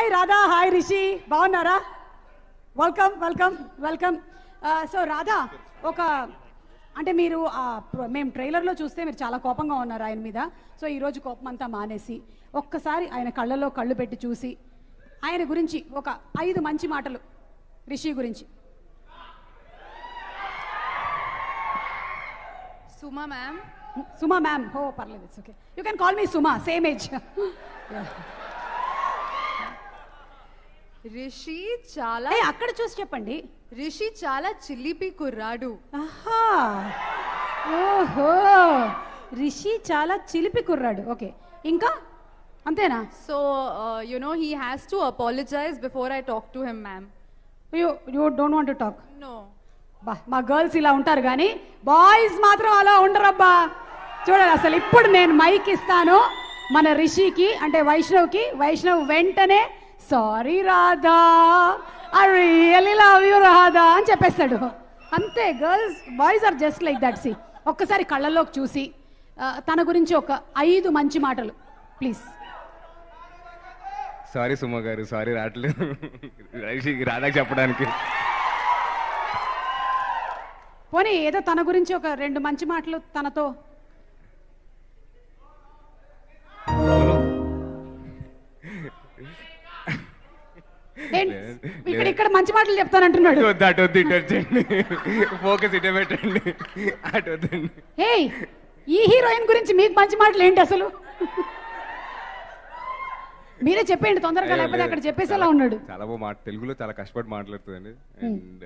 Radha hi Rishi బాగున్నారా welcome welcome welcome so Radha ఒక అంటే మీరు ఆ, ప్ర- మేము ట్రైలర్లో చూస్తే మీరు చాలా కోపంగా ఉన్నారు ఆయన మీద సో ఈరోజు కోపం అంతా మానేసి ఒక్కసారి ఆయన కళ్ళలో కళ్ళు పెట్టి చూసి ఆయన గురించి ఒక ఐదు మంచి మాటలు రిషి గురించి సుమా మ్యామ్ సుమా మ్యామ్ హో పర్లేదు it's okay you can call me Suma same age Rishi చాలా ఏ అక్కడ చూసి చెప్పండి రిషి చాలా చిల్లిపి కుర్రాడు ఆహా ఓహో రిషి చాలా చిలిపి కుర్రాడు ఓకే ఇంకా అంతేనా so you know he has to apologise before I talk to him ma'am you you don't want to talk no బా మా గర్ల్స్ ఇలా ఉంటారు కానీ బాయ్స్ మాత్రం అలా ఉండరబ్బా చూడాలి అసలు ఇప్పుడు నేను మైక్ ఇస్తాను మన రిషికి అంటే వైష్ణవ్కి వైష్ణవ్ వెంటనే sorry Radha I really love you Radha అని చెప్పేస్తాడు అంతే girls boys are just like that see ఒక్కసారి కళ్ళల్లోకి చూసి ఆ, తన గురించి ఒక ఐదు మంచి మాటలు ప్లీజ్ సారీ సుమ గారు సారీ రావట్లేదు రైషికి రాధాకి చెప్పడానికి పోనీ ఏదో తన గురించి ఒక రెండు మంచి మాటలు తనతో ఏంటి? ఇక్కడ ఇక్కడ మంచి మాటలు చెప్తానంటున్నాడు వద్దు అటు వద్దు ఇటు వచ్చండి ఫోకస్ ఇటే పెట్టండి అటు వద్దండి హే ఈ హీరోయిన్ గురించి మీకు మంచి మాటలు ఏంటి అసలు మీరే చెప్పేయండి తొందరగా అయ్యో, లేకపోతే లేదు. అక్కడ చెప్పేసేలా చాలా- ఉన్నాడు చాలా బాగా మాట తెలుగులో చాలా కష్టపడి మాట్లాడుతుందండి అండ్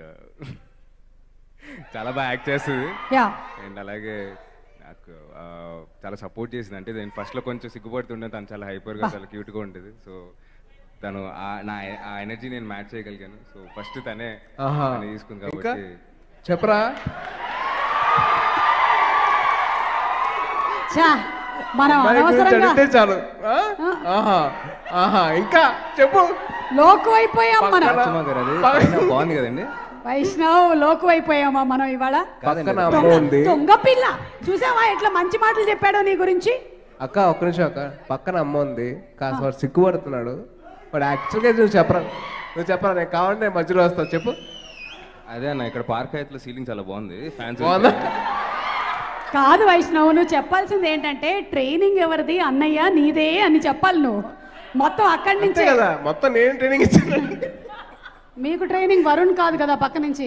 చాలా బాగా యాక్ట్ చేస్తుంది యా అండ్ అలాగే నాకు ఆ, చాలా సపోర్ట్ చేసింది అంటే నేను ఫస్ట్లో కొంచెం సిగ్గుపడుతుండే తను చాలా హైపర్గా చాలా క్యూట్గా ఉంటుంది సో తను ఆ- నా ఆ ఎనర్జీ నేను మ్యాచ్ చేయగలిగాను సో ఫస్ట్ తనే ఆహా. తనే తీసుకుంది ఇంకా కాబట్టి చెప్పరా చా మనం అమ్మాయి గురించి అనవసరంగా అడిగితే చాలు ఆ? ఆహా ఆహా ఇంకా చెప్పు లోకు అయిపోయాం మనం పక్కన- సుమా గారు అది పక్కన- పైన బాగుంది కదండి వైష్ణవ్ లోకు అయిపోయామా మనం ఇవాళ పక్కన అమ్మ దొంగ ఉంది దొంగ పిల్ల చూసావా ఎట్లా మంచి మాటలు చెప్పాడో నీ గురించి అక్క ఒక్క నిమిషం అక్క పక్కన అమ్మ ఉంది కాస్త వాడు సిగ్గుపడుతున్నాడు వాడు యాక్చువల్గా నువ్వు చెప్పరా నువ్వు చెప్పరా నేను కావాలంటే నేను మధ్యలో వస్తాను చెప్పు అదే అన్న ఇక్కడ పార్క్ హైట్లో సీలింగ్ చాలా బాగుంది ఫ్యాన్స్ బాగుందా? కాదు వైష్ణవ్ నువ్వు చెప్పాల్సింది ఏంటంటే ట్రైనింగ్ ఎవరిది అన్నయ్య నీదే అని చెప్పాలి నువ్వు మొత్తం అక్కడి అంతే నుంచే కదా మొత్తం నేను ట్రైనింగ్ ఇచ్చాను మీకు ట్రైనింగ్ వరుణ్ కాదు కదా పక్క నుంచి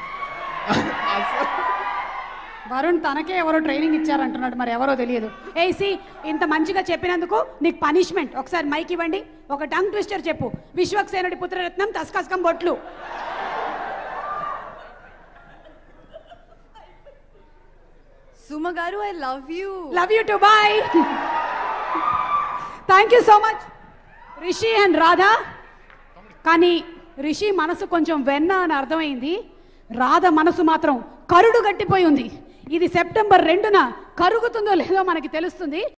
వరుణ్ తనకే ఎవరో ట్రైనింగ్ ఇచ్చారంటున్నాడు మరి ఎవరో తెలియదు ఏసీ ఇంత మంచిగా చెప్పినందుకు నీకు పనిష్మెంట్ ఒకసారి మైక్ ఇవ్వండి ఒక టంగ్ ట్విస్టర్ చెప్పు విశ్వక్సేనుడి పుత్రరత్నం తస్కస్కం బొట్లు Suma garu I love you love you too bye thank you so much Rishi and Radha కానీ రిషి మనసు కొంచెం వెన్న అని అర్థమైంది రాధ మనసు మాత్రం కరుడు గట్టిపోయి ఉంది ఇది సెప్టెంబర్ రెండున కరుగుతుందో లేదో మనకి తెలుస్తుంది